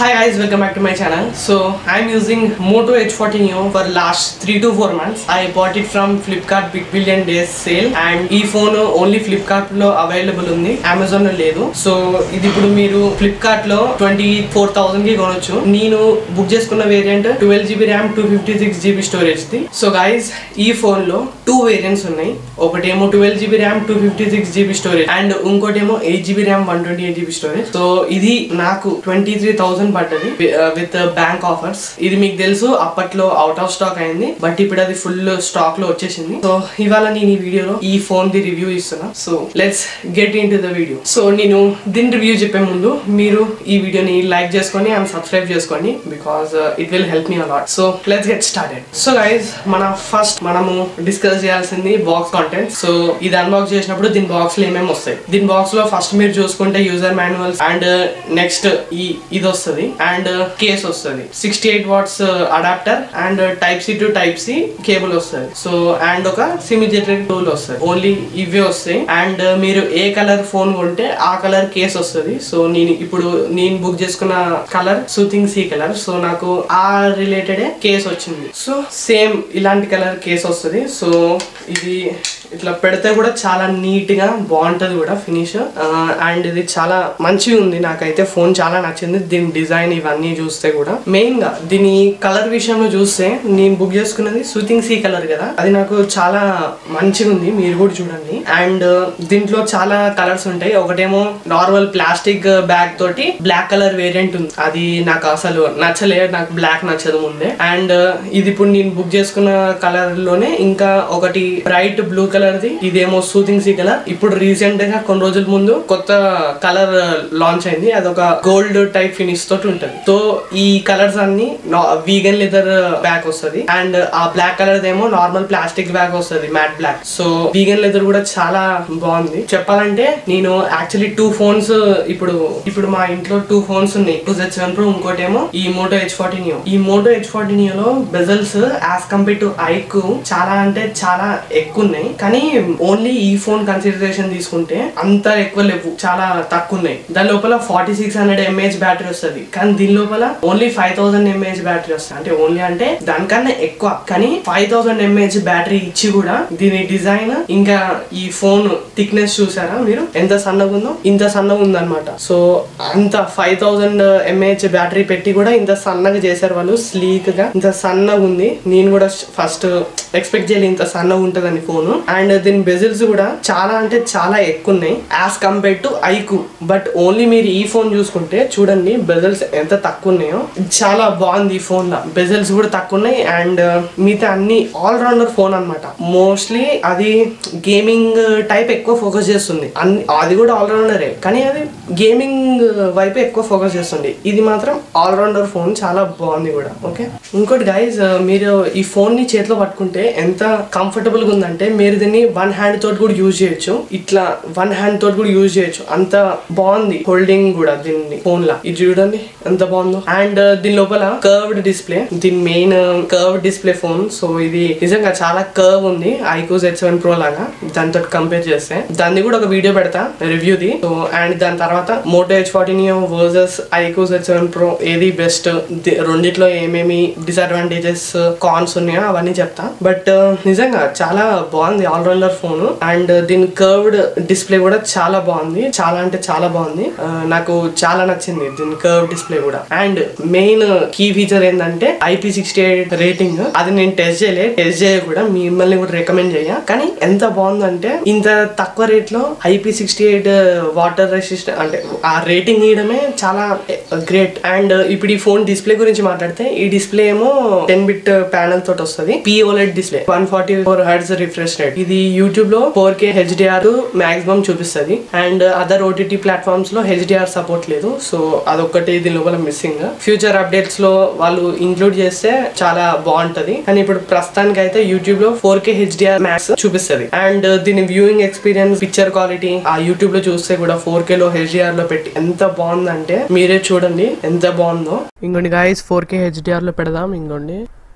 Hi guys, welcome back to my channel. So I'm using Moto H40 Neo for last 3 to 4 months. I bought it from Flipkart Big Billion Days sale and ఈ phone only Flipkart లో available ఉంది Amazon లో లేదు so ఇది ఇప్పుడు మీరు Flipkart లో twenty four thousand కి కొనొచ్చు నేను బుక్ చేసుకున్న variant twelve GB RAM two fifty six GB storage ది సో గైస్ ఈ ఫోన్ లో టూ వేరియంట్స్ ఉన్నాయి ఒకటేమో twelve GB RAM two fifty six GB storage and ఇంకోటేమో eight GB RAM one twenty eight GB storage so ఇది నాకు twenty three thousand పడ్డది with bank offers ఇది మీకు తెలుసు అప్పట్లో అవుట్ ఆఫ్ స్టాక్ అయింది బట్ ఇప్పుడు అది ఫుల్ స్టాక్ లో వచ్చేసింది సో ఇవాళ నేను ఈ వీడియోలో ఈ ఫోన్ ది రివ్యూ ఇస్తున్నా so let's get into the video so నేను దీని రివ్యూ చెప్పే ముందు మీరు ఈ వీడియోని లైక్ చేసుకొని అండ్ సబ్స్క్రైబ్ చేసుకోండి because it will help me a lot so let's get started so guys మన ఫస్ట్ మనము డిస్కస్ చేయాల్సింది బాక్స్ కాంటెంట్ సో ఇది అన్బాక్స్ చేసినప్పుడు దీని బాక్స్ లో ఏమేమి వస్తాయి దీని బాక్స్ లో ఫస్ట్ మీరు చూసుకుంటే యూజర్ మాన్యువల్స్ అండ్ నెక్స్ట్ ఈ ఇది వస్తుంది అండ్ కేస్ వస్తుంది sixty eight watts adapter and type C to type C cable వస్తుంది సో అండ్ ఒక సిమిజెట్రిక్ టూల్ వస్తుంది ఓన్లీ ఇవే వస్తాయి అండ్ మీరు ఏ కలర్ ఫోన్ కొంటే ఆ కలర్ కేస్ వస్తుంది సో నేను ఇప్పుడు నేను బుక్ చేసుకున్న colour soothing sea colour so నాకు ఆ రిలేటెడ్ కేస్ వచ్చింది సో సేమ్ ఇలాంటి కలర్ కేస్ వస్తుంది సో ఇది ఇట్లా పెడితే కూడా చాలా నీట్ గా బాగుంటది కూడా ఫినిష్ అండ్ ఇది చాలా మంచిగా ఉంది నాకైతే ఫోన్ చాలా నచ్చింది దీని డిజైన్ ఇవన్నీ చూస్తే కూడా మెయిన్ గా దీని కలర్ విషయంలో చూస్తే నేను బుక్ చేసుకున్నది సూతింగ్ సీ కలర్ కదా అది నాకు చాలా మంచిగా ఉంది మీరు కూడా చూడండి అండ్ దీంట్లో చాలా కలర్స్ ఉంటాయి ఒకటేమో నార్మల్ ప్లాస్టిక్ బ్యాగ్ తోటి బ్లాక్ కలర్ వేరియంట్ ఉంది అది నాకు అసలు నచ్చలే నాకు బ్లాక్ నచ్చదు ముందే అండ్ ఇది ఇప్పుడు నేను బుక్ చేసుకున్న కలర్ లోనే ఇంకా ఒకటి బ్రైట్ బ్లూ కలర్ ది ఇదేమో సూతింగ్ సీ కలర్ ఇప్పుడు రీసెంట్ గా కొన్ని రోజుల ముందు కొత్త కలర్ లాంచ్ అయింది అదొక గోల్డ్ టైప్ ఫినిష్ తోటి ఉంటది సో ఈ కలర్స్ అన్ని వీగన్ లెదర్ బ్యాగ్ వస్తుంది అండ్ ఆ బ్లాక్ కలర్ ఏమో నార్మల్ ప్లాస్టిక్ బ్యాగ్ వస్తుంది matte black so vegan leather కూడా చాలా బాగుంది చెప్పాలంటే నేను యాక్చువల్లీ టూ ఫోన్స్ ఇప్పుడు ఇప్పుడు మా ఇంట్లో టూ ఫోన్స్ ఉన్నాయి టూ జెడ్ సెవెన్ ప్రో ఇంకోటేమో ఈ మోటో హెచ్ ఫార్టీ నియో ఈ మోటో హెచ్ ఫార్టీ నియోలో bezels as compare to iQOO చాలా అంటే చాలా ఎక్కువ ఉన్నాయి కానీ ఓన్లీ ఈ ఫోన్ కన్సిడరేషన్ తీసుకుంటే అంత ఎక్కువ లేవు చాలా తక్కువ ఉన్నాయి దాని లోపల forty six hundred mAh battery వస్తుంది కానీ దీని లోపల only five thousand mAh battery వస్తుంది అంటే ఓన్లీ అంటే దానికన్నా ఎక్కువ కానీ ఫైవ్ థౌసండ్ ఎంఏహెచ్ బ్యాటరీ ఇచ్చి కూడా దీని డిజైన్ ఇంకా ఈ ఫోన్ థిక్నెస్ చూసారా మీరు ఎంత సన్నగా ఉందో ఇంత సన్నగా ఉందన్నమాట సో అంత ఫైవ్ థౌసండ్ ఎంఏహెచ్ బ్యాటరీ పెట్టి కూడా ఇంత సన్నగా చేశారు వాళ్ళు స్లీక్ గా ఇంత సన్నగా ఉంది నేను కూడా ఫస్ట్ ఎక్స్పెక్ట్ చేయలేదు ఇంత సన్నగా ఉంటుందని ఫోన్ అండ్ దీని బెజిల్స్ కూడా చాలా అంటే చాలా ఎక్కువ ఉన్నాయి as compare to iQOO but only మీరు ఈ ఫోన్ చూసుకుంటే చూడండి బెజల్స్ ఎంత తక్కువ ఉన్నాయో చాలా బాగుంది ఈ ఫోన్ లో బెజల్స్ కూడా తక్కువ ఉన్నాయి అండ్ మిగతా అన్ని ఆల్ రౌండర్ ఫోన్ అనమాట మోస్ట్లీ అది గేమింగ్ టైప్ ఎక్కువ ఫోకస్ చేస్తుంది అన్ని అది కూడా ఆల్ రౌండరే కానీ అది గేమింగ్ వైపు ఎక్కువ ఫోకస్ చేస్తుంది ఇది మాత్రం ఆల్ రౌండర్ ఫోన్ చాలా బాగుంది కూడా ఓకే ఇంకోటి గైజ్ మీరు ఈ ఫోన్ ని చేతిలో పట్టుకుంటే ఎంత కంఫర్టబుల్ గా ఉందంటే మీరు దీన్ని వన్ హ్యాండ్ తోటి కూడా యూజ్ చేయొచ్చు ఇట్లా వన్ హ్యాండ్ తోటి కూడా యూజ్ చేయొచ్చు అంత బాగుంది హోల్డింగ్ కూడా దీన్ని ఫోన్ లా ఇది చూడండి ఎంత బాగుందో అండ్ దీని లోపల కర్వ్డ్ డిస్ప్లే దీని main curved display phone so ఇది నిజంగా చాలా కర్వ్ ఉంది ఐకో జెడ్ సెవెన్ ప్రో లాగా దాంతో కంపేర్ చేస్తే దాన్ని కూడా ఒక వీడియో పెడతా రివ్యూ ది సో అండ్ దాని తర్వాత Moto Edge forty versus iQOO Z seven Pro ఏది బెస్ట్ రెండిట్లో ఏమేమి డిసడ్వాంటేజెస్ కాన్స్ ఉన్నాయో అవన్నీ చెప్తా బట్ నిజంగా చాలా బాగుంది ఆల్ రౌండర్ ఫోన్ అండ్ దీని కర్వ్డ్ డిస్ప్లే కూడా చాలా బాగుంది చాలా అంటే చాలా బాగుంది ఆ, నాకు చాలా నచ్చింది దీని కర్వ్ డిస్ప్లే కూడా అండ్ మెయిన్ కీ ఫీచర్ ఏంటంటే ఐపీ సిక్స్టీ ఎయిట్ రేటింగ్ అది నేను టెస్ట్ చేయలే టెస్ట్ చేయ కూడా మిమ్మల్ని కూడా రికమెండ్ చేయ కానీ ఎంత బాగుందంటే ఇంత తక్కువ రేట్ లో IP sixty eight water resistant అంటే ఆ రేటింగ్ ఇవ్వడమే చాలా గ్రేట్ అండ్ ఇప్పుడు ఈ ఫోన్ డిస్ప్లే గురించి మాట్లాడితే ఈ డిస్ప్లే ఏమో టెన్ బిట్ ప్యానల్ తోటి వస్తుంది pOLED display one forty four hertz refresh rate ఇది యూట్యూబ్ లో ఫోర్ కే హెచ్డిఆర్ మాక్సిమం చూపిస్తుంది అండ్ అదర్ ఓటీటీ ప్లాట్ఫామ్స్ లో హెచ్డిఆర్ సపోర్ట్ లేదు సో అదొక్కటి దీని లోపల మిస్సింగ్ ఫ్యూచర్ అప్డేట్స్ లో వాళ్ళు ఇంక్లూడ్ చేస్తే చాలా బాగుంటది కానీ ఇప్పుడు ప్రస్తుతానికి అయితే యూట్యూబ్ లో ఫోర్ కే హెచ్డిఆర్ మ్యాక్స్ చూపిస్తుంది అండ్ దీని వ్యూయింగ్ ఎక్స్పీరియన్స్ పిక్చర్ క్వాలిటీ ఆ యూట్యూబ్ లో చూస్తే కూడా ఫోర్ కే లో హెచ్డిఆర్ లో పెట్టి ఎంత బాగుందంటే మీరే చూడండి ఎంత బాగుందో ఇంకోండి గాయస్ ఫోర్ కే హెచ్డిఆర్ లో పెడదాం ఇంకోండి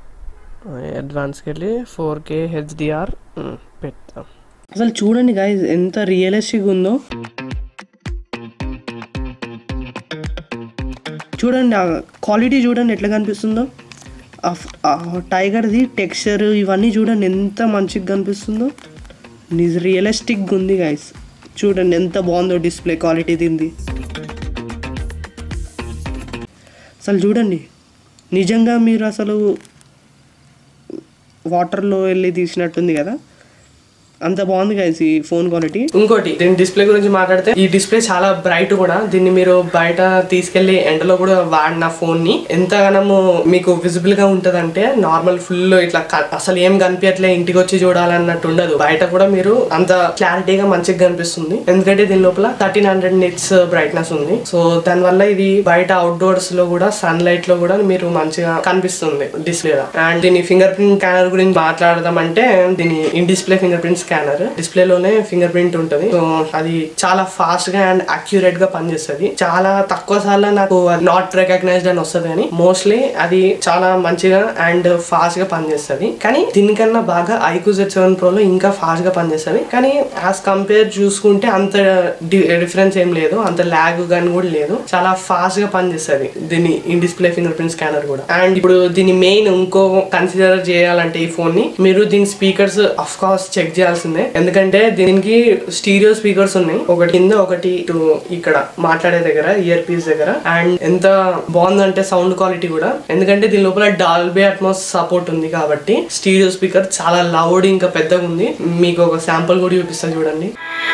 అడ్వాన్స్కి వెళ్ళి ఫోర్ కే హెచ్డిఆర్ పెడతాం అసలు చూడండి గాయస్ ఎంత రియలిస్టిక్ ఉందో చూడండి ఆ క్వాలిటీ చూడండి ఎట్లా కనిపిస్తుందో ఆ ఫ్- ఆ టైగర్ది టెక్స్చర్ ఇవన్నీ చూడండి ఎంత మంచిగా కనిపిస్తుందో నిజ రియలిస్టిక్గా ఉంది గైస్ చూడండి ఎంత బాగుందో డిస్ప్లే క్వాలిటీ దీనిది అసలు చూడండి నిజంగా మీరు అసలు వాటర్లో వెళ్ళి తీసినట్టుంది కదా అంత బాగుంది గైస్ ఈ ఫోన్ క్వాలిటీ ఇంకోటి దీని డిస్ప్లే గురించి మాట్లాడితే ఈ డిస్ప్లే చాలా బ్రైట్ కూడా దీన్ని మీరు బయట తీసుకెళ్లి ఎండలో కూడా వాడిన ఫోన్ ని ఎంతగానో మీకు విజిబుల్ గా ఉంటదంటే నార్మల్ ఫుల్ ఇట్లా క- అసలు ఏం కనిపించట్లే ఇంటికి వచ్చి చూడాలన్నట్టు ఉండదు బయట కూడా మీరు అంత క్లారిటీగా మంచిగా కనిపిస్తుంది ఎందుకంటే దీని లోపల థర్టీన్ హండ్రెడ్ నిట్స్ బ్రైట్నెస్ ఉంది సో దాని వల్ల ఇది బయట అవుట్డోర్స్ లో కూడా సన్ లైట్ లో కూడా మీరు మంచిగా కనిపిస్తుంది డిస్ప్లే అండ్ దీని ఫింగర్ ప్రింట్ స్కానర్ గురించి మాట్లాడదాం అంటే దీని in display fingerprint scanner display లోనే ఫింగర్ ప్రింట్ ఉంటుంది సో అది చాలా ఫాస్ట్ గా అండ్ అక్యురేట్ గా పనిచేస్తుంది చాలా తక్కువ సార్లు నాకు నాట్ రికగ్నైజ్డ్ అని వస్తుంది కానీ మోస్ట్లీ అది చాలా మంచిగా అండ్ ఫాస్ట్ గా పనిచేస్తుంది కానీ దీనికన్నా బాగా ఐక్యూ జెడ్ సెవెన్ ప్రో లో ఇంకా ఫాస్ట్ గా పనిచేస్తుంది కానీ యాజ్ కంపేర్ చూసుకుంటే అంత డిఫరెన్స్ ఏం లేదు అంత ల్యాగ్ కానీ కూడా లేదు చాలా ఫాస్ట్ గా పనిచేస్తుంది దీని in display fingerprint scanner కూడా అండ్ ఇప్పుడు దీని మెయిన్ ఇంకో కన్సిడర్ చేయాలంటే ఈ ఫోన్ ని మీరు దీని స్పీకర్స్ అఫ్ కోర్స్ చెక్ చేయాల్సిందే ఎందుకంటే దీనికి స్టీరియో స్పీకర్స్ ఉన్నాయి ఒకటి కింద ఒకటి ఇటు ఇక్కడ మాట్లాడే దగ్గర ఇయర్ పీస్ దగ్గర అండ్ ఎంత బాగుందంటే సౌండ్ క్వాలిటీ కూడా ఎందుకంటే దీని లోపల డాల్బీ అట్మాస్ సపోర్ట్ ఉంది కాబట్టి స్టీరియో స్పీకర్ చాలా లౌడ్ ఇంకా పెద్దగా ఉంది మీకు ఒక శాంపుల్ కూడా చూపిస్తాను చూడండి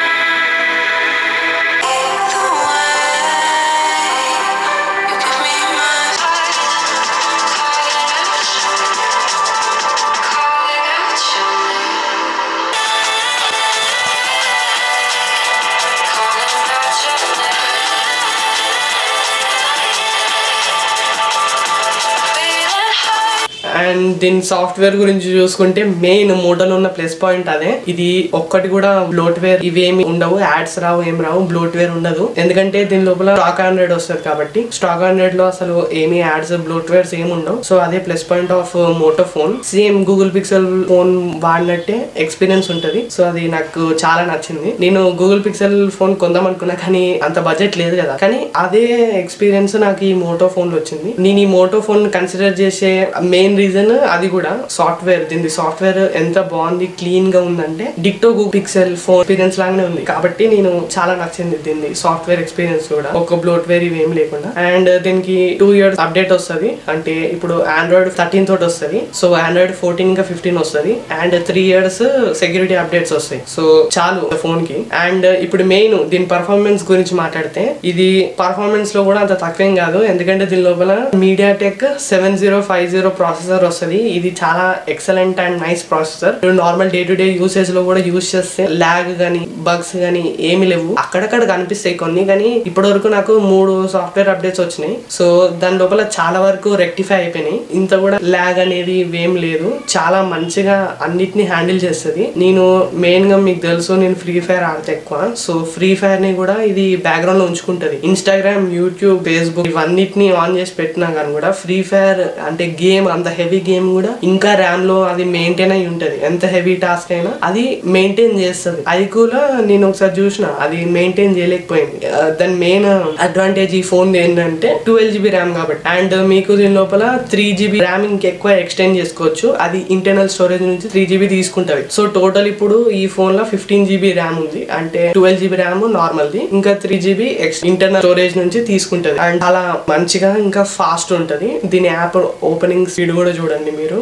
అండ్ దీని సాఫ్ట్వేర్ గురించి చూసుకుంటే మెయిన్ మోడల్ ఉన్న ప్లస్ పాయింట్ అదే ఇది ఒక్కటి కూడా బ్లోట్వేర్ ఇవేమి ఉండవు యాడ్స్ రావు ఏం రావు బ్లోట్వేర్ ఉండదు ఎందుకంటే దీని లోపల స్టాక్ ఆండ్రాయిడ్ వస్తుంది కాబట్టి స్టాక్ ఆండ్రాయిడ్ లో అసలు ఏమి యాడ్స్ బ్లోట్వేర్స్ ఏమి ఉండవు సో అదే plus point of Moto phone same Google Pixel phone వాడినట్టే ఎక్స్పీరియన్స్ ఉంటుంది సో అది నాకు చాలా నచ్చింది నేను గూగుల్ పిక్సెల్ ఫోన్ కొందాం అనుకున్నా కానీ అంత బడ్జెట్ లేదు కదా కానీ అదే ఎక్స్పీరియన్స్ నాకు ఈ మోటో ఫోన్ లో వచ్చింది నేను ఈ మోటో ఫోన్ కన్సిడర్ చేసే మెయిన్ రీజన్ అది కూడా సాఫ్ట్వేర్ దీని సాఫ్ట్వేర్ ఎంత బాగుంది క్లీన్ గా ఉందంటే డిక్టో గూగుల్ పిక్సెల్ ఫోన్ ఎక్స్పీరియన్స్ లాగానే ఉంది కాబట్టి నేను చాలా నచ్చింది దీన్ని సాఫ్ట్వేర్ ఎక్స్పీరియన్స్ కూడా ఒక బ్లోట్వేర్ ఇవి ఏం లేకుండా అండ్ దీనికి టూ ఇయర్స్ అప్డేట్ వస్తుంది అంటే ఇప్పుడు ఆండ్రాయిడ్ థర్టీన్ తోటి వస్తుంది సో ఆండ్రాయిడ్ ఫోర్టీన్ ఇంకా ఫిఫ్టీన్ వస్తుంది and three years security updates వస్తాయి సో చాలు ఫోన్ కి అండ్ ఇప్పుడు మెయిన్ దీని పర్ఫార్మెన్స్ గురించి మాట్లాడితే ఇది పర్ఫార్మెన్స్ లో కూడా అంత తక్కువేం కాదు ఎందుకంటే దీని లోపల MediaTek seven zero five zero processor వస్తుంది ఇది చాలా excellent and nice processor normal day to day usage లో కూడా యూస్ చేస్తే ల్యాగ్ గానీ బగ్స్ గానీ ఏమి లేవు అక్కడక్కడ కనిపిస్తాయి కొన్ని కానీ ఇప్పటి వరకు నాకు మూడు సాఫ్ట్వేర్ అప్డేట్స్ వచ్చినాయి సో దాని లోపల చాలా వరకు రెక్టిఫై అయిపోయినాయి ఇంత కూడా ల్యాగ్ అనేది ఏం లేదు చాలా మంచిగా అన్నిటిని హ్యాండిల్ చేస్తుంది నేను మెయిన్ గా మీకు తెలుసు నేను ఫ్రీ ఫైర్ ఆడితే ఎక్కువ సో ఫ్రీ ఫైర్ ని కూడా ఇది బ్యాక్గ్రౌండ్ లో ఉంచుకుంటది ఇన్స్టాగ్రామ్ యూట్యూబ్ ఫేస్బుక్ ఇవన్నిటిని ఆన్ చేసి పెట్టినా కానీ కూడా ఫ్రీ ఫైర్ అంటే గేమ్ అంత హెవీ గేమ్ కూడా ఇంకా ర్యామ్ లో అది మెయింటైన్ అయి ఉంటది ఎంత హెవీ టాస్క్ అయినా అది మెయింటైన్ చేస్తుంది అది కూడా నేను ఒకసారి చూసిన అది మెయింటైన్ చేయలేకపోయింది ఆ, దాని మెయిన్ అడ్వాంటేజ్ ఈ ఫోన్ ఏంటంటే ట్వెల్వ్ జీబీ ర్యామ్ కాబట్టి అండ్ మీకు దీని లోపల త్రీ జీబీ ర్యామ్ ఇంకెక్కువ ఎక్స్టెండ్ చేసుకోవచ్చు అది ఇంటర్నల్ స్టోరేజ్ నుంచి త్రీ జీబీ తీసుకుంటది సో టోటల్ ఇప్పుడు ఈ ఫోన్ లో ఫిఫ్టీన్ జీబీ ర్యామ్ ఉంది అంటే ట్వెల్వ్ జీబీ ర్యామ్ నార్మల్ ది ఇంకా త్రీ జీబీ ఇంటర్నల్ స్టోరేజ్ నుంచి తీసుకుంటది అండ్ చాలా మంచిగా ఇంకా ఫాస్ట్ ఉంటది దీని యాప్ ఓపెనింగ్ స్పీడ్ కూడా చూడండి మీరు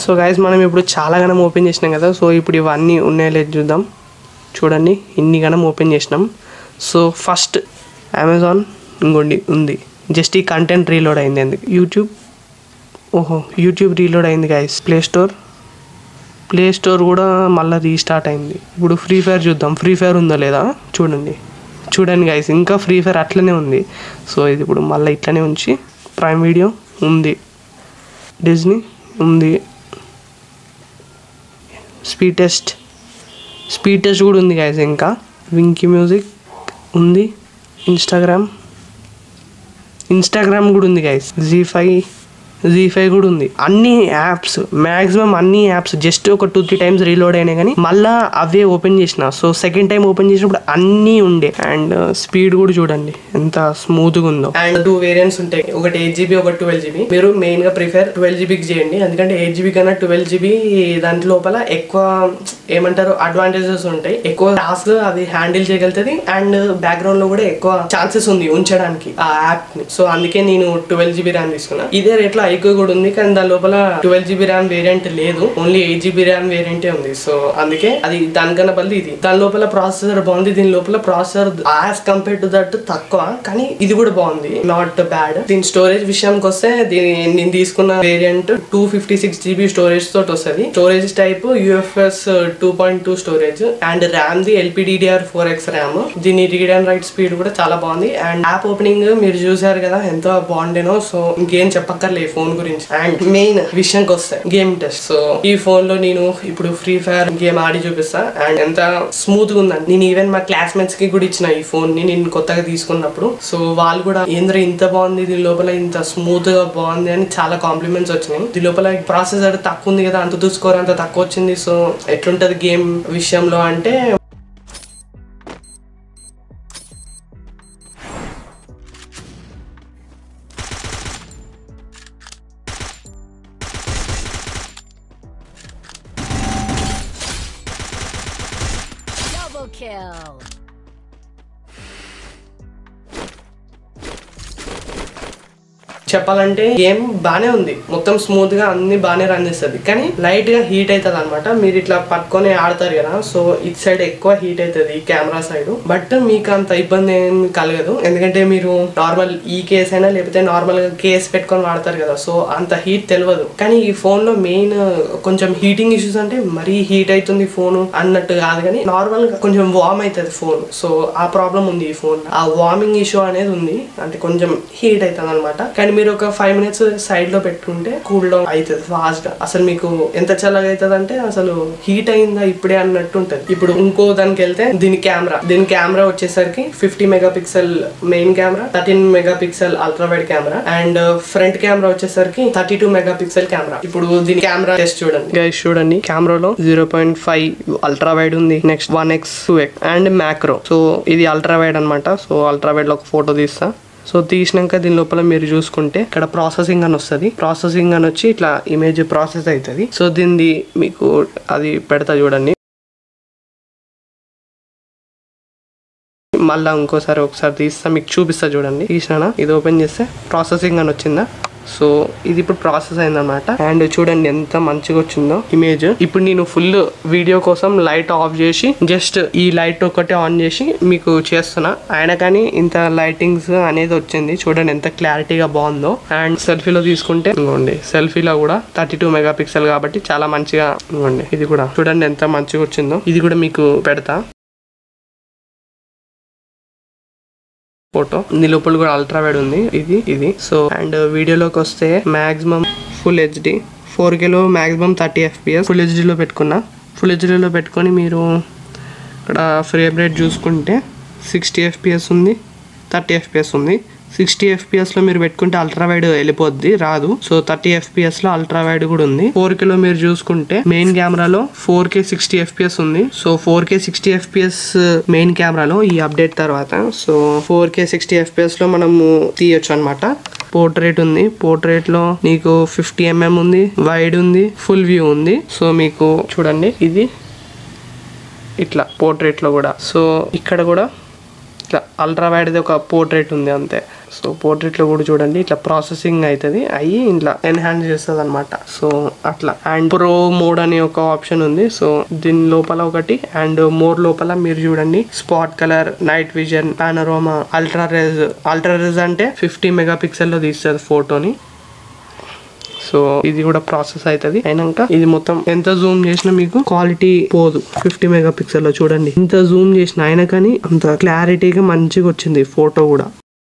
సో గైస్ మనం ఇప్పుడు చాలా గణం ఓపెన్ చేసినాం కదా సో ఇప్పుడు ఇవన్నీ ఉన్నాయో లేదు చూద్దాం చూడండి ఇన్ని గణం ఓపెన్ చేసినాం సో ఫస్ట్ అమెజాన్ ఇంకోండి ఉంది జస్ట్ ఈ కంటెంట్ రీలోడ్ అయింది ఎందుకు యూట్యూబ్ ఓహో యూట్యూబ్ రీలోడ్ అయింది guys play store play store కూడా మళ్ళీ రీస్టార్ట్ అయింది ఇప్పుడు ఫ్రీ ఫైర్ చూద్దాం ఫ్రీ ఫైర్ ఉందో లేదా చూడండి చూడండి గైస్ ఇంకా ఫ్రీ ఫైర్ అట్లనే ఉంది సో ఇది ఇప్పుడు మళ్ళీ ఇట్లనే ఉంచి ప్రైమ్ వీడియో ఉంది డిజ్నీ ఉంది స్పీడ్ టెస్ట్ స్పీడ్ టెస్ట్ కూడా ఉంది గైస్ ఇంకా వింకీ మ్యూజిక్ ఉంది ఇన్స్టాగ్రామ్ ఇన్స్టాగ్రామ్ కూడా ఉంది guys ZEE five ZEE five కూడా ఉంది అన్ని యాప్స్ మాక్సిమం అన్ని యాప్స్ జస్ట్ ఒక టూ త్రీ టైమ్స్ రీలోడ్ అయినాయి కానీ మళ్ళా అవే ఓపెన్ చేసిన సో సెకండ్ టైం ఓపెన్ చేసినప్పుడు అన్నీ ఉండే అండ్ స్పీడ్ కూడా చూడండి ఎంత స్మూత్ గా ఉందో అండ్ టూ వేరియంట్స్ ఉంటాయి ఒకటి ఎయిట్ జీబీ ఒకటి ట్వెల్వ్ జీబీ మీరు మెయిన్ గా ప్రిఫర్ ట్వెల్వ్ జీబీకి చేయండి ఎందుకంటే ఎయిట్ జీబీ కన్నా ట్వెల్వ్ జీబీ దాంట్ లోపల ఎక్కువ ఏమంటారు అడ్వాంటేజెస్ ఉంటాయి ఎక్కువ టాస్క్ అది హ్యాండిల్ చేయగలుగుతుంది అండ్ బ్యాక్గ్రౌండ్ లో కూడా ఎక్కువ ఛాన్సెస్ ఉంది ఉంచడానికి ఆ యాప్ ని సో అందుకే నేను ట్వెల్వ్ జీబీ ర్యామ్ తీసుకున్నా ఇదే రేట్ లో ఐక్యూ కూడా ఉంది కానీ దాని లోపల ట్వెల్వ్ జీబీ ర్యామ్ వేరియంట్ లేదు ఓన్లీ ఎయిట్ జీబీ ర్యామ్ వేరియంటే ఉంది సో అందుకే అది దానికన్నా బదులు ఇది దాని లోపల ప్రాసెసర్ బాగుంది దీని లోపల processor as compare to that తక్కువ కానీ ఇది కూడా బాగుంది నాట్ బ్యాడ్ దీని స్టోరేజ్ విషయానికి వస్తే దీని నేను తీసుకున్న variant two fifty six GB storage తోటి వస్తుంది storage type UFS two point two storage and RAM ది ఎల్పిడిడిఆర్ ఫోర్ ఎక్స్ ర్యామ్ దీని రీడ్ అండ్ రైట్ స్పీడ్ కూడా చాలా బాగుంది అండ్ యాప్ ఓపెనింగ్ మీరు చూసారు కదా ఎంత బాగుండేనో సో ఇంకేం చెప్పక్కర్లే ఫోన్ గురించి అండ్ మెయిన్ విషయానికి వస్తే గేమ్ టెస్ట్ సో ఈ ఫోన్ లో నేను ఇప్పుడు ఫ్రీ ఫైర్ గేమ్ ఆడి చూపిస్తా అండ్ ఎంత స్మూత్ గా ఉందండి నేను ఈవెన్ మా క్లాస్మేట్స్ కి కూడా ఇచ్చిన ఈ ఫోన్ ని నేను కొత్తగా తీసుకున్నప్పుడు సో వాళ్ళు కూడా ఏంద్ర ఇంత బాగుంది దీని లోపల ఇంత స్మూత్ గా బాగుంది అని చాలా కాంప్లిమెంట్స్ వచ్చినాయి దీని లోపల ప్రాసెసర్ తక్కువ ఉంది కదా అంత చూసుకోరు అంత తక్కువ వచ్చింది సో ఎట్లుంటది గేమ్ విషయంలో అంటే Double kill. చెప్పాలంటే గేమ్ బానే ఉంది మొత్తం స్మూత్ గా అన్ని బానే రన్ చేస్తుంది కానీ లైట్ గా హీట్ అవుతుంది అనమాట మీరు ఇట్లా పట్టుకొని ఆడతారు కదా సో ఇట్ సైడ్ ఎక్కువ హీట్ అవుతుంది కెమెరా సైడ్ బట్ మీకు అంత ఇబ్బంది ఏం కలగదు ఎందుకంటే మీరు నార్మల్ ఈ కేస్ అయినా లేకపోతే నార్మల్ గా కేస్ పెట్టుకొని వాడతారు కదా సో అంత హీట్ తెలియదు కానీ ఈ ఫోన్ లో మెయిన్ కొంచెం హీటింగ్ ఇష్యూస్ అంటే మరీ హీట్ అవుతుంది ఫోన్ అన్నట్టు కాదు కానీ నార్మల్ గా కొంచెం వార్మ్ అవుతుంది ఫోన్ సో ఆ ప్రాబ్లం ఉంది ఈ ఫోన్ ఆ వార్మింగ్ ఇష్యూ అనేది ఉంది అంటే కొంచెం హీట్ అవుతుంది అనమాట కానీ మీరు ఒక ఫైవ్ మినిట్స్ సైడ్ లో పెట్టుకుంటే కూల్ డౌన్ అవుతుంది ఫాస్ట్ గా అసలు మీకు ఎంత చల్లగా అవుతుంది అంటే అసలు హీట్ అయిందా ఇప్పుడే అన్నట్టు ఉంటది ఇప్పుడు ఇంకో దానికి వెళ్తే దీని కెమెరా దీని కెమెరా వచ్చేసరికి fifty mega megapixel main camera thirteen megapixel ultra wide camera and front camera వచ్చేసరికి thirty two mega megapixel camera ఇప్పుడు దీని కెమెరా టెస్ట్ చూడండి గైస్ చూడండి కెమెరాలో zero point five ultra wide ఉంది next one X two X and macro so ఇది ultra wide అనమాట so ultra wide లో ఒక ఫోటో తీస్తా సో తీసినాక దీని లోపల మీరు చూసుకుంటే ఇక్కడ ప్రాసెసింగ్ అని వస్తుంది ప్రాసెసింగ్ అని వచ్చి ఇట్లా ఇమేజ్ ప్రాసెస్ అవుతుంది సో దీనిది మీకు అది పెడతా చూడండి మళ్ళీ ఇంకోసారి ఒకసారి తీస్తా మీకు చూపిస్తా చూడండి తీసినా ఇది ఓపెన్ చేస్తే ప్రాసెసింగ్ అని వచ్చిందా సో ఇది ఇప్పుడు ప్రాసెస్ అయిందనమాట అండ్ చూడండి ఎంత మంచిగా వచ్చిందో ఇమేజ్ ఇప్పుడు నేను ఫుల్ వీడియో కోసం లైట్ ఆఫ్ చేసి జస్ట్ ఈ లైట్ ఒకటే ఆన్ చేసి మీకు చేస్తున్నా అయినా కానీ ఇంత లైటింగ్స్ అనేది వచ్చింది చూడండి ఎంత క్లారిటీగా బాగుందో అండ్ సెల్ఫీలో తీసుకుంటే ఇంకోండి సెల్ఫీలో కూడా థర్టీ టూ మెగా పిక్సెల్ కాబట్టి చాలా మంచిగా ఇంకోండి ఇది కూడా చూడండి ఎంత మంచిగా వచ్చిందో ఇది కూడా మీకు పెడతా ఫోటో దీని లోపల కూడా అల్ట్రా వైడ్ ఉంది ఇది ఇది సో అండ్ వీడియోలోకి వస్తే మాక్సిమం ఫుల్ హెచ్డి ఫోర్ కేలో మాక్సిమం థర్టీ ఎఫ్పిఎస్ ఫుల్ హెచ్డీలో పెట్టుకున్నా ఫుల్ హెచ్డీలో పెట్టుకొని మీరు ఇక్కడ ఫ్రేమ్ రేట్ చూసుకుంటే సిక్స్టీ ఎఫ్పిఎస్ ఉంది థర్టీ ఎఫ్పిఎస్ ఉంది సిక్స్టీ ఎఫ్పిఎస్లో మీరు పెట్టుకుంటే అల్ట్రా వైడ్ వెళ్ళిపోద్ది రాదు సో థర్టీ ఎఫ్పిఎస్లో అల్ట్రా వైడ్ కూడా ఉంది ఫోర్ కేలో మీరు చూసుకుంటే మెయిన్ కెమెరాలో ఫోర్ కే సిక్స్టీ ఎఫ్పిఎస్ ఉంది so four K sixty FPS main కెమెరాలో ఈ అప్డేట్ తర్వాత సో ఫోర్ కే సిక్స్టీ ఎఫ్పిఎస్లో మనము తీయొచ్చు అనమాట పోర్ట్రేట్ ఉంది పోర్ట్రేట్ లో నీకు ఫిఫ్టీ ఎంఎం ఉంది వైడ్ ఉంది ఫుల్ వ్యూ ఉంది సో మీకు చూడండి ఇది ఇట్లా పోర్ట్రేట్ లో కూడా సో ఇక్కడ కూడా ఇట్లా అల్ట్రా వైడ్ది ఒక పోర్ట్రేట్ ఉంది అంతే సో పోర్ట్రేట్ లో కూడా చూడండి ఇట్లా ప్రాసెసింగ్ అవుతుంది అయ్యి ఇట్లా ఎన్హాన్స్ చేస్తుంది అనమాట సో అట్లా అండ్ ప్రో మోడ్ అనే ఒక ఆప్షన్ ఉంది సో దీని లోపల ఒకటి అండ్ మోర్ లోపల మీరు చూడండి spot colour night vision panorama ultra res ultra res అంటే ఫిఫ్టీ మెగా పిక్సెల్ లో తీస్తుంది ఫోటోని సో ఇది కూడా ప్రాసెస్ అవుతుంది అయినాక ఇది మొత్తం ఎంత జూమ్ చేసినా మీకు క్వాలిటీ పోదు ఫిఫ్టీ మెగా పిక్సెల్ లో చూడండి ఇంత జూమ్ చేసిన అయినా కానీ అంత క్లారిటీగా మంచిగా వచ్చింది ఫోటో కూడా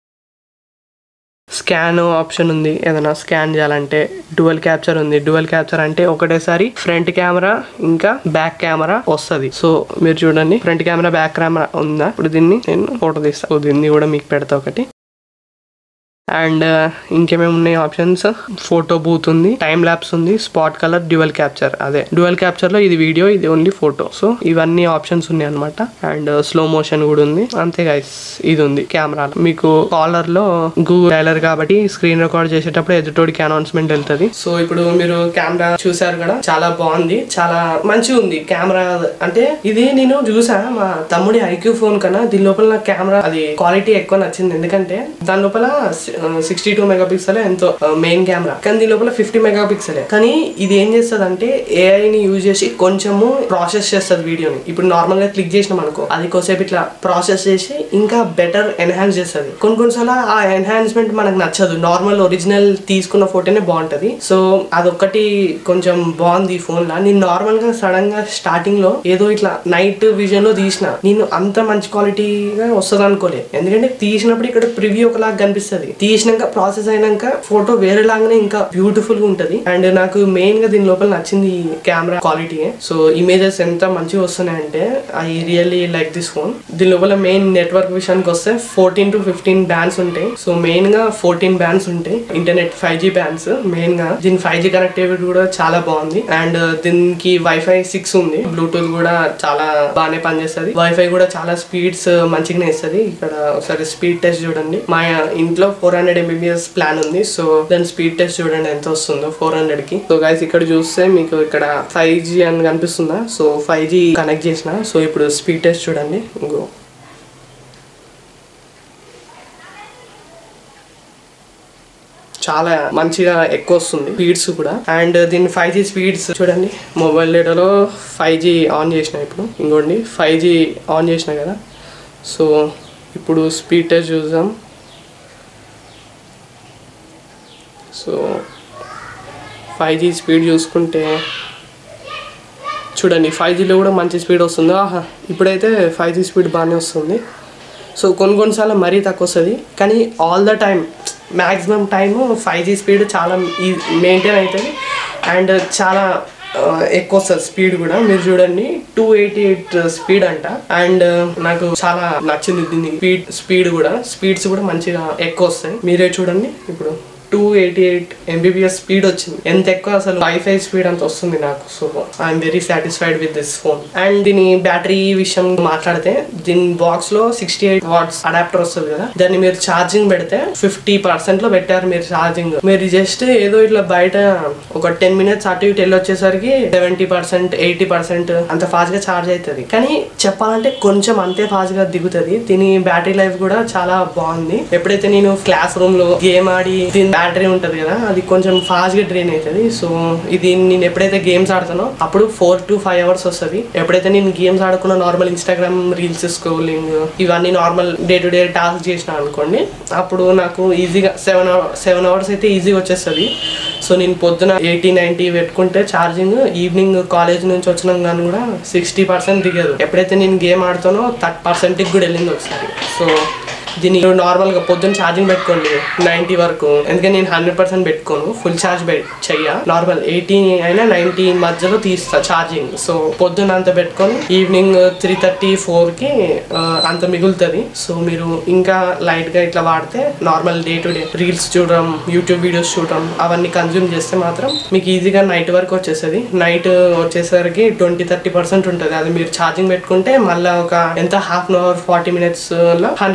స్కాన్ ఆప్షన్ ఉంది ఏదైనా స్కాన్ చేయాలంటే డువల్ క్యాప్చర్ ఉంది డువల్ క్యాప్చర్ అంటే ఒకటేసారి ఫ్రంట్ కెమెరా ఇంకా బ్యాక్ కెమెరా వస్తుంది సో మీరు చూడండి ఫ్రంట్ కెమెరా బ్యాక్ కెమెరా ఉందా ఇప్పుడు దీన్ని నేను ఫోటో తీస్తాను సో దీన్ని కూడా మీకు పెడతా ఒకటి అండ్ ఇంకేమేమి ఉన్నాయి ఆప్షన్స్ ఫోటో బూత్ ఉంది టైం ల్యాప్స్ ఉంది స్పాట్ కలర్ డ్యువల్ క్యాప్చర్ అదే డ్యువల్ క్యాప్చర్ లో ఇది వీడియో ఇది ఓన్లీ ఫోటో సో ఇవన్నీ ఆప్షన్స్ ఉన్నాయి అనమాట అండ్ స్లో మోషన్ కూడా ఉంది అంతే గైస్ ఇది ఉంది కెమెరా మీకు కాలర్ లో గూగుల్ డైలర్ కాబట్టి స్క్రీన్ రికార్డ్ చేసేటప్పుడు ఎదుటోడికి అనౌన్స్మెంట్ వెళ్తుంది సో ఇప్పుడు మీరు కెమెరా చూసారు కదా చాలా బాగుంది చాలా మంచిగా ఉంది కెమెరా అంటే ఇది నేను చూసా మా తమ్ముడి ఐక్యూ ఫోన్ కన్నా దీని లోపల నాకు కెమెరా అది క్వాలిటీ ఎక్కువ నచ్చింది ఎందుకంటే దాని లోపల సిక్స్టీ టూ మెగా పిక్సెల్ ఎంతో మెయిన్ కెమెరా కానీ దీని లోపల ఫిఫ్టీ మెగా పిక్సెల్ కానీ ఇది ఏం చేస్తుంది అంటే ఏఐని యూజ్ చేసి కొంచెము ప్రాసెస్ చేస్తుంది వీడియోని ఇప్పుడు నార్మల్ గా క్లిక్ చేసినాం అనుకో అది కొద్దిసేపు ఇట్లా ప్రాసెస్ చేసి ఇంకా బెటర్ ఎన్హాన్స్ చేస్తుంది కొన్ని కొన్నిసార్లు ఆ ఎన్హాన్స్మెంట్ మనకు నచ్చదు నార్మల్ ఒరిజినల్ తీసుకున్న ఫోటోనే బాగుంటది సో అదొక్కటి కొంచెం బాగుంది ఈ ఫోన్ లా నేను నార్మల్ గా సడన్ గా స్టార్టింగ్ లో ఏదో ఇట్లా నైట్ విజన్ లో తీసిన నేను అంత మంచి క్వాలిటీగా వస్తుంది అనుకోలే ఎందుకంటే తీసినప్పుడు ఇక్కడ ప్రివ్యూ ఒకలాగా కనిపిస్తుంది తీసినాక ప్రాసెస్ అయినాక ఫోటో వేరే లాగానే ఇంకా బ్యూటిఫుల్ గా ఉంటది అండ్ నాకు మెయిన్ గా దీని లోపల నచ్చింది కెమెరా క్వాలిటీ సో ఇమేజెస్ ఎంత మంచిగా వస్తున్నాయి అంటే I really like this phone దీని లోపల మెయిన్ నెట్వర్క్ విషయానికి వస్తే ఫోర్టీన్ టు ఫిఫ్టీన్ బ్యాండ్స్ ఉంటాయి సో మెయిన్ గా ఫోర్టీన్ బ్యాండ్స్ ఉంటాయి internet five G bands main గా దీని ఫైవ్ జీ కనెక్టివిటీ కూడా చాలా బాగుంది అండ్ దీనికి వైఫై సిక్స్ ఉంది బ్లూటూత్ కూడా చాలా బాగానే పనిచేస్తుంది వైఫై కూడా చాలా స్పీడ్స్ మంచిగానే ఇస్తుంది ఇక్కడ ఒకసారి స్పీడ్ టెస్ట్ చూడండి మా ఇంట్లో ఫోర్ హండ్రెడ్ ఎంబీబీఎస్ ప్లాన్ ఉంది సో దాని స్పీడ్ టెస్ట్ చూడండి ఎంత వస్తుందో ఫోర్ హండ్రెడ్ కి సో గైస్ ఇక్కడ చూస్తే మీకు ఇక్కడ ఫైవ్ జీ అని కనిపిస్తుందా సో ఫైవ్ జీ కనెక్ట్ చేసిన సో ఇప్పుడు స్పీడ్ టెస్ట్ చూడండి ఇంకో చాలా మంచిగా ఎక్కువ వస్తుంది స్పీడ్స్ కూడా అండ్ దీని ఫైవ్ జీ స్పీడ్స్ చూడండి మొబైల్ డేటాలో ఫైవ్ జీ ఆన్ చేసిన ఇప్పుడు ఇంకోండి ఫైవ్ జీ ఆన్ చేసిన కదా సో ఇప్పుడు స్పీడ్ టెస్ట్ చూద్దాం సో ఫైవ్ జీ స్పీడ్ చూసుకుంటే చూడండి ఫైవ్ జీలో కూడా మంచి స్పీడ్ వస్తుంది ఆహా ఇప్పుడైతే ఫైవ్ జీ స్పీడ్ బాగానే వస్తుంది సో కొన్ని కొన్నిసార్లు మరీ తక్కువ వస్తుంది కానీ all the time maximum time five G speed చాలా మెయింటైన్ అవుతుంది అండ్ చాలా ఆ, ఎక్కువ వస్తుంది స్పీడ్ కూడా మీరు చూడండి టూ ఎయిటీ ఎయిట్ స్పీడ్ అంట అండ్ నాకు చాలా నచ్చింది దీని స్పీడ్ స్పీడ్ కూడా స్పీడ్స్ కూడా మంచిగా ఎక్కువ వస్తాయి మీరే చూడండి ఇప్పుడు two eighty eight Mbps speed వచ్చింది ఎంత ఎక్కువ అసలు వైఫై స్పీడ్ అంత వస్తుంది నాకు so I'm very satisfied with this phone and దీని బ్యాటరీ విషయం మాట్లాడితే దీని బాక్స్ లో సిక్స్టీ ఎయిట్ వాట్స్ అడాప్టర్ వస్తుంది కదా దాన్ని మీరు ఛార్జింగ్ పెడితే ఫిఫ్టీ పర్సెంట్ లో పెట్టారు మీరు ఛార్జింగ్ మీరు జస్ట్ ఏదో ఇట్లా బయట ఒక టెన్ మినిట్స్ అటు ఇటు వెళ్ళి వచ్చేసరికి సెవెంటీ పర్సెంట్ ఎయిటీ పర్సెంట్ అంత ఫాస్ట్ గా ఛార్జ్ అవుతుంది కానీ చెప్పాలంటే కొంచెం అంతే ఫాస్ట్ గా దిగుతుంది దీని బ్యాటరీ లైఫ్ కూడా చాలా బాగుంది ఎప్పుడైతే నేను క్లాస్ రూమ్ లో గేమ్ ఆడి దీని బ్యాటరీ ఉంటది కదా అది కొంచెం ఫాస్ట్ గా డ్రైన్ అవుతుంది సో ఇది నేను ఎప్పుడైతే గేమ్స్ ఆడతానో అప్పుడు ఫోర్ టు ఫైవ్ అవర్స్ వస్తుంది ఎప్పుడైతే నేను గేమ్స్ ఆడుకున్న నార్మల్ ఇన్స్టాగ్రామ్ రీల్స్ స్క్రోలింగ్ ఇవన్నీ normal day to day task చేసిన అనుకోండి అప్పుడు నాకు ఈజీగా సెవెన్ సెవెన్ అవర్స్ అయితే ఈజీగా వచ్చేస్తుంది సో నేను పొద్దున ఎయిటీ నైంటీ పెట్టుకుంటే ఛార్జింగ్ ఈవినింగ్ కాలేజ్ నుంచి వచ్చిన కానీ కూడా సిక్స్టీ పర్సెంట్ దిగదు ఎప్పుడైతే నేను గేమ్ ఆడుతానో థర్టీ పర్సెంట్కి కూడా వెళ్ళింది ఒకసారి సో దీన్ని నార్మల్గా పొద్దున్న ఛార్జింగ్ పెట్టుకోండి నైంటీ వరకు ఎందుకంటే నేను హండ్రెడ్ పర్సెంట్ పెట్టుకోను ఫుల్ ఛార్జ్ చెయ్య నార్మల్ ఎయిటీ అయినా నైంటీ మధ్యలో తీస్తా ఛార్జింగ్ సో పొద్దున్న అంత పెట్టుకొని ఈవినింగ్ త్రీ థర్టీ ఫోర్కి అంత మిగులుతుంది సో మీరు ఇంకా లైట్గా ఇట్లా వాడితే normal day to day reels చూడడం యూట్యూబ్ వీడియోస్ చూడడం అవన్నీ కన్జ్యూమ్ చేస్తే మాత్రం మీకు ఈజీగా నైట్ వరకు వచ్చేస్తుంది నైట్ వచ్చేసరికి ట్వంటీ థర్టీ పర్సెంట్ ఉంటుంది అది మీరు ఛార్జింగ్ పెట్టుకుంటే మళ్ళీ ఒక ఎంత half an hour forty minutes లో హండ్రెడ్ పర్సెంట్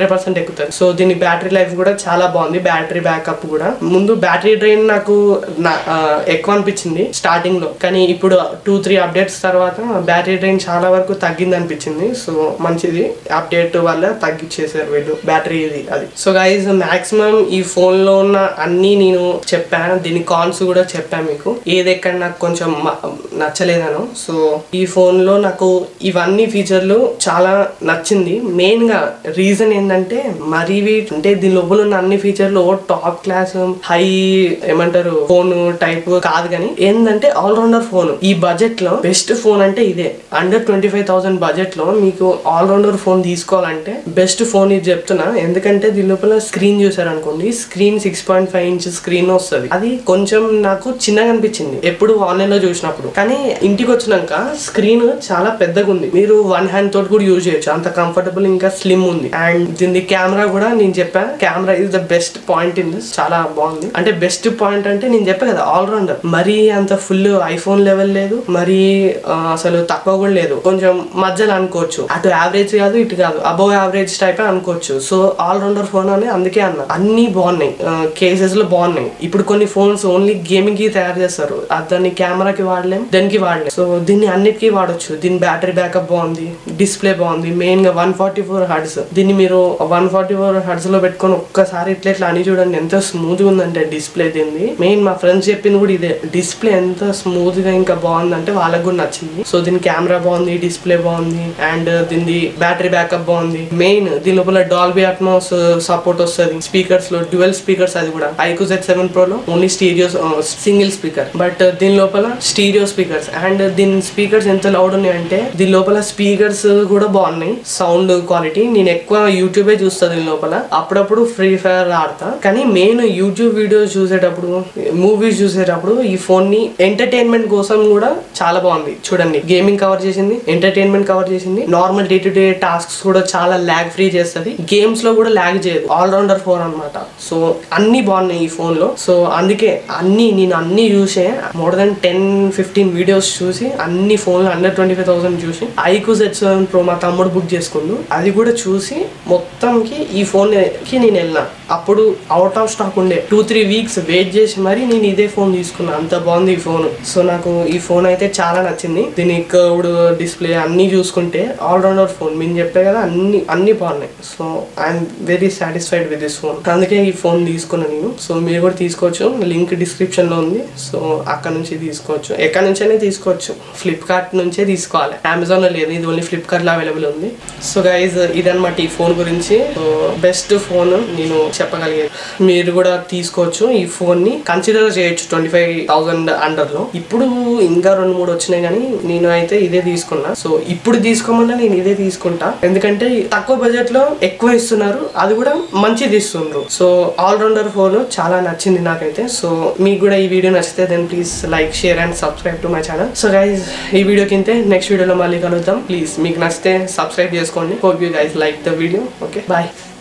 ఎక్కుతుంది సో దీని బ్యాటరీ లైఫ్ కూడా చాలా బాగుంది బ్యాటరీ బ్యాకప్ కూడా ముందు బ్యాటరీ డ్రైన్ నాకు నా- ఆ, ఎక్కువ అనిపించింది స్టార్టింగ్ లో కానీ ఇప్పుడు టూ త్రీ అప్డేట్స్ తర్వాత బ్యాటరీ డ్రైన్ చాలా వరకు తగ్గింది అనిపించింది సో మంచిది అప్డేట్ వల్ల తగ్గించేసారు వీళ్ళు బ్యాటరీ ఇది అది సో గైజ్ మాక్సిమం ఈ ఫోన్ లో ఉన్న అన్ని నేను చెప్పాను దీని కాన్స్ కూడా చెప్పాను మీకు ఏది ఎక్కడ నాకు కొంచెం మ- నచ్చలేదను సో ఈ ఫోన్ లో నాకు ఇవన్నీ ఫీచర్లు చాలా నచ్చింది మెయిన్ గా రీజన్ ఏంటంటే మరీ వీ- అంటే దీని లోపల ఉన్న అన్ని ఫీచర్లు టాప్ క్లాస్ హై ఏమంటారు ఫోన్ టైప్ కాదు కానీ ఏంటంటే ఆల్ రౌండర్ ఫోన్ ఈ బడ్జెట్ లో బెస్ట్ ఫోన్ అంటే ఇదే under twenty five thousand budget లో మీకు ఆల్ రౌండర్ ఫోన్ తీసుకోవాలంటే బెస్ట్ ఫోన్ ఇది చెప్తున్నా ఎందుకంటే దీని లోపల స్క్రీన్ చూసారు అనుకోండి screen six point five inch screen వస్తుంది అది కొంచెం నాకు చిన్నగా అనిపించింది ఎప్పుడు ఆన్లైన్ లో చూసినప్పుడు కానీ ఇంటికి వచ్చినాక స్క్రీన్ చాలా పెద్దగా ఉంది మీరు వన్ హ్యాండ్ తోటి కూడా యూజ్ చేయొచ్చు అంత కంఫర్టబుల్ ఇంకా స్లిమ్ ఉంది అండ్ దీని కెమెరా కూడా నేను చెప్పా camera is the best point in this చాలా బాగుంది అంటే బెస్ట్ పాయింట్ అంటే నేను చెప్పా కదా ఆల్ రౌండర్ మరీ అంత ఫుల్ ఐఫోన్ లెవెల్ లేదు మరీ ఆ, అసలు తక్కువ కూడా లేదు కొంచెం మధ్యలో అనుకోవచ్చు అటు యావరేజ్ కాదు ఇటు కాదు అబౌవ్ యావరేజ్ టైప్ అనుకోవచ్చు సో ఆల్ రౌండర్ ఫోన్ అని అందుకే అన్న అన్ని బాగున్నాయి కేసెస్ లో బాగున్నాయి ఇప్పుడు కొన్ని ఫోన్స్ ఓన్లీ గేమింగ్ కి తయారు చేస్తారు అది దాన్ని కెమెరాకి వాడలేం దానికి వాడలేం సో దీన్ని అన్నిటికీ వాడొచ్చు దీని బ్యాటరీ బ్యాకప్ బాగుంది డిస్ప్లే బాగుంది మెయిన్ గా వన్ ఫార్టీ ఫోర్ హర్డ్స్ దీన్ని మీరు వన్ ఫార్టీ ఫోర్ హర్డ్స్ లో పెట్టుకొని ఒక్కసారి ఇట్లా ఇట్లా అని చూడండి ఎంత స్మూత్ గా ఉందంటే డిస్ప్లే దీన్ని మెయిన్ మా ఫ్రెండ్స్ చెప్పింది కూడా ఇదే డిస్ప్లే ఎంత స్మూత్ గా ఇంకా బాగుందంటే వాళ్ళకి కూడా నచ్చింది సో దీని కెమెరా బాగుంది డిస్ప్లే బాగుంది అండ్ దీని బ్యాటరీ బ్యాకప్ బాగుంది మెయిన్ దీని లోపల డాల్బీ అట్మాస్ సపోర్ట్ వస్తుంది స్పీకర్స్ లో డ్యువెల్ స్పీకర్స్ అది కూడా ఐకు జెడ్ సెవెన్ ప్రో లో only stereo single speaker but దీని లోపల స్టీరియో స్పీకర్స్ అండ్ దీని స్పీకర్స్ ఎంత లౌడ్ ఉన్నాయి అంటే దీని లోపల స్పీకర్స్ కూడా బాగున్నాయి సౌండ్ క్వాలిటీ నేను ఎక్కువ యూట్యూబే చూస్తా దీని లోపల అప్పుడప్పుడు ఫ్రీ ఫైర్ ఆడతా కానీ మెయిన్ యూట్యూబ్ వీడియోస్ చూసేటప్పుడు మూవీస్ చూసేటప్పుడు ఈ ఫోన్ ని ఎంటర్టైన్మెంట్ కోసం కూడా చాలా బాగుంది చూడండి గేమింగ్ కవర్ చేసింది ఎంటర్టైన్మెంట్ కవర్ చేసింది normal day to day tasks కూడా చాలా ల్యాగ్ ఫ్రీ చేస్తుంది గేమ్స్ లో కూడా ల్యాగ్ చేయదు ఆల్ రౌండర్ ఫోన్ అన్నమాట సో అన్ని బాగున్నాయి ఈ ఫోన్ లో సో అందుకే అన్ని నేను అన్ని చూసే more then ten fifteen videos చూసి అన్ని ఫోన్లు అండర్ ట్వంటీ ఫైవ్ థౌసండ్ చూసి ఐకు జెడ్ సెవెన్ ప్రో మా తమ్ముడు బుక్ చేసుకుండు అది కూడా చూసి మొత్తంకి ఈ ఫోన్ కి నేను వెళ్ళిన అప్పుడు అవుట్ ఆఫ్ స్టాక్ ఉండే టూ త్రీ వీక్స్ వెయిట్ చేసి మరి నేను ఇదే ఫోన్ తీసుకున్నా అంత బాగుంది ఈ ఫోన్ సో నాకు ఈ ఫోన్ అయితే చాలా నచ్చింది దీని కర్వ్డ్ డిస్ప్లే అన్ని చూసుకుంటే ఆల్ రౌండర్ ఫోన్ నేను చెప్పే కదా అన్ని అన్ని బాగున్నాయి so I'm very satisfied with this phone అందుకే ఈ ఫోన్ తీసుకున్నా నేను సో మీరు కూడా తీసుకోవచ్చు లింక్ డిస్క్రిప్షన్ లో ఉంది సో అక్కడ నుంచి తీసుకోవచ్చు ఎక్కడ నుంచైనా తీసుకోవచ్చు ఫ్లిప్కార్ట్ నుంచే తీసుకోవాలి అమెజాన్ లో లేదు ఇది ఓన్లీ ఫ్లిప్కార్ట్ లో అవైలబుల్ ఉంది సో గైజ్ ఇదన్నమాట ఈ ఫోన్ గురించి సో బెస్ట్ ఫోన్ నేను చెప్పగలిగేది మీరు కూడా తీసుకోవచ్చు ఈ ఫోన్ ని కన్సిడర్ చేయొచ్చు ట్వంటీ ఫైవ్ థౌసండ్ అండర్ లో ఇప్పుడు ఇంకా రెండు మూడు వచ్చినాయి కానీ నేను అయితే ఇదే తీసుకున్నా సో ఇప్పుడు తీసుకోమన్నా నేను ఇదే తీసుకుంటా ఎందుకంటే తక్కువ బడ్జెట్ లో ఎక్కువ ఇస్తున్నారు అది కూడా మంచిది ఇస్తున్నారు సో ఆల్ రౌండర్ ఫోన్ చాలా నచ్చింది నాకైతే సో మీకు కూడా ఈ వీడియో నచ్చితే then please like share and subscribe to my channel so guys ఈ వీడియో కింద నెక్స్ట్ వీడియోలో మళ్ళీ కలుద్దాం ప్లీజ్ మీకు నచ్చితే సబ్స్క్రైబ్ చేసుకోండి hope you guys like the video okay bye